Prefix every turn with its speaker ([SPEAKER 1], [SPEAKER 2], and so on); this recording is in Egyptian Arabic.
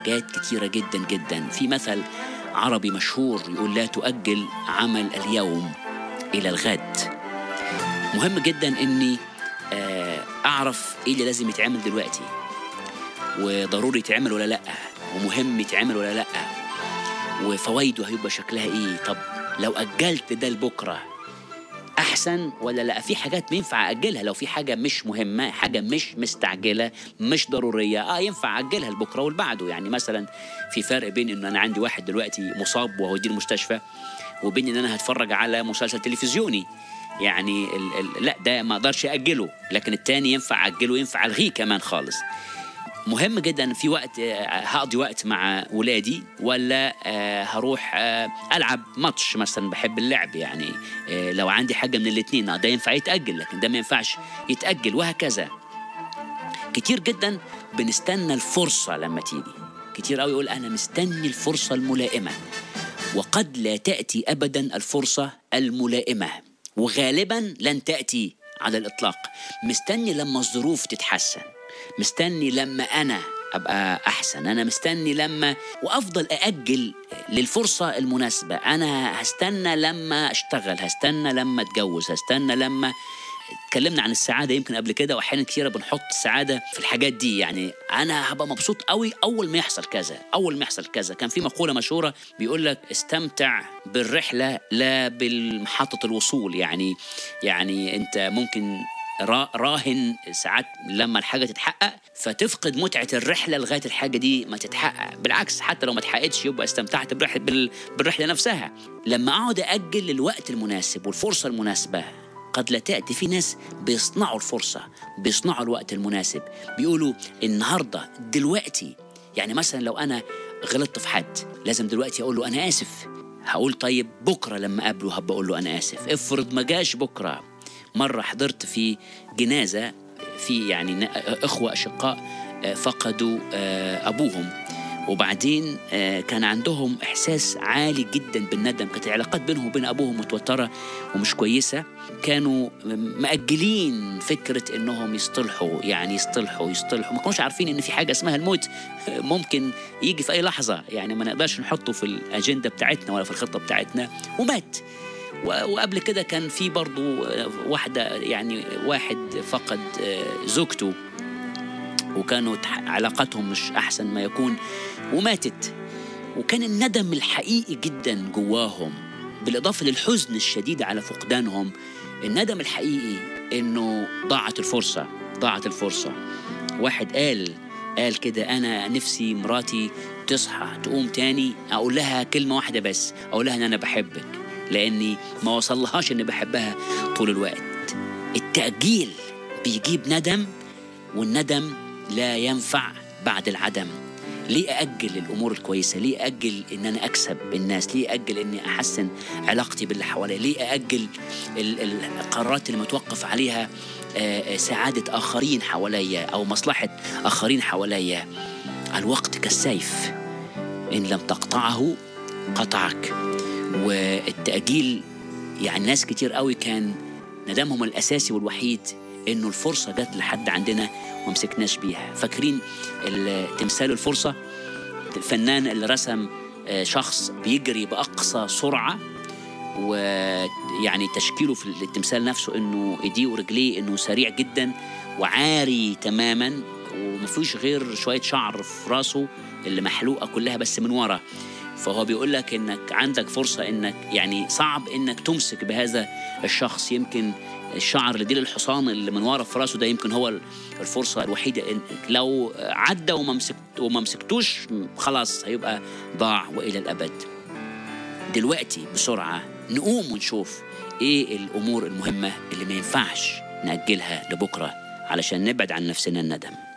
[SPEAKER 1] حاجات كتيرة جدا جدا في مثل عربي مشهور يقول لا تؤجل عمل اليوم إلى الغد مهم جدا إني آه، أعرف إيه اللي لازم يتعمل دلوقتي وضروري يتعمل ولا لأ ومهم يتعمل ولا لأ وفوائده هيبقى شكلها إيه طب لو أجلت ده لبكرة احسن ولا لا في حاجات ينفع اجلها لو في حاجه مش مهمه حاجه مش مستعجله مش ضروريه اه ينفع اجلها لبكره والبعده يعني مثلا في فرق بين ان انا عندي واحد دلوقتي مصاب وهوديه المستشفى وبين ان انا هتفرج على مسلسل تلفزيوني يعني ال ال لا ده ما اقدرش اجله لكن التاني ينفع اجله ينفع الغيه كمان خالص مهم جدا في وقت آه، هقضي وقت مع ولادي ولا آه، هروح آه، العب ماتش مثلا بحب اللعب يعني آه، لو عندي حاجه من الاثنين ده ينفع يتاجل لكن ده ما ينفعش يتاجل وهكذا كتير جدا بنستنى الفرصه لما تيجي كتير قوي يقول انا مستني الفرصه الملائمه وقد لا تاتي ابدا الفرصه الملائمه وغالبا لن تاتي على الاطلاق مستني لما الظروف تتحسن مستني لما انا ابقى احسن انا مستني لما وافضل ااجل للفرصه المناسبه انا هستنى لما اشتغل هستنى لما اتجوز هستنى لما اتكلمنا عن السعاده يمكن قبل كده واحيانا كثيره بنحط السعاده في الحاجات دي يعني انا هبقى مبسوط قوي اول ما يحصل كذا اول ما يحصل كذا كان في مقوله مشهوره بيقول لك استمتع بالرحله لا بالمحطه الوصول يعني يعني انت ممكن را- راهن ساعات لما الحاجه تتحقق فتفقد متعه الرحله لغايه الحاجه دي ما تتحقق بالعكس حتى لو ما اتحققتش يبقى استمتعت بالرحله بال- بالرحله نفسها لما اقعد اجل للوقت المناسب والفرصه المناسبه قد لا تأتي في ناس بيصنعوا الفرصة بيصنعوا الوقت المناسب بيقولوا النهاردة دلوقتي يعني مثلا لو أنا غلطت في حد لازم دلوقتي أقول له أنا آسف هقول طيب بكرة لما أقابله هبقى أقول له أنا آسف افرض ما جاش بكرة مرة حضرت في جنازة في يعني ن- إخوة أشقاء آه، فقدوا آه، أبوهم وبعدين آه، كان عندهم إحساس عالي جدا بالندم كانت العلاقات بينهم وبين أبوهم متوترة ومش كويسة كانوا مأجلين فكرة إنهم يصطلحوا يعني يصطلحوا يصطلحوا ما كانوش عارفين إن في حاجة اسمها الموت ممكن يجي في أي لحظة يعني ما نقدرش نحطه في الأجندة بتاعتنا ولا في الخطة بتاعتنا ومات و- وقبل كده كان في برضو آه، واحدة يعني واحد فقد آه، زوجته وكانوا تح- علاقتهم مش أحسن ما يكون وماتت وكان الندم الحقيقي جدا جواهم بالإضافة للحزن الشديد على فقدانهم الندم الحقيقي إنه ضاعت الفرصة ضاعت الفرصة واحد قال قال كده أنا نفسي مراتي تصحى تقوم تاني أقول لها كلمة واحدة بس أقول لها إن أنا بحبك لأني ما وصلهاش إني بحبها طول الوقت التأجيل بيجيب ندم والندم لا ينفع بعد العدم ليه أأجل الأمور الكويسة ليه أأجل إن أنا أكسب الناس ليه أأجل إني أحسن علاقتي باللي حواليا ليه أأجل ال- ال- القرارات اللي متوقف عليها آه، آه، سعادة آخرين حواليا أو مصلحة آخرين حواليا الوقت كالسيف إن لم تقطعه قطعك والتأجيل يعني ناس كتير قوي كان ندمهم الأساسي والوحيد إنه الفرصة جت لحد عندنا وما مسكناش بيها فاكرين ال- تمثال الفرصة الفنان اللي رسم آه، شخص بيجري بأقصى سرعة ويعني تشكيله في التمثال نفسه انه ايديه ورجليه انه سريع جدا وعاري تماما ومفيش غير شويه شعر في راسه اللي محلوقه كلها بس من ورا فهو بيقول لك انك عندك فرصه انك يعني صعب انك تمسك بهذا الشخص يمكن الشعر اللي دي للحصان اللي من ورا في راسه ده يمكن هو الفرصه الوحيده إن لو عدى وما مسكت وما مسكتوش خلاص هيبقى ضاع والى الابد دلوقتي بسرعة نقوم ونشوف إيه الأمور المهمة اللي ما ينفعش نأجلها لبكرة علشان نبعد عن نفسنا الندم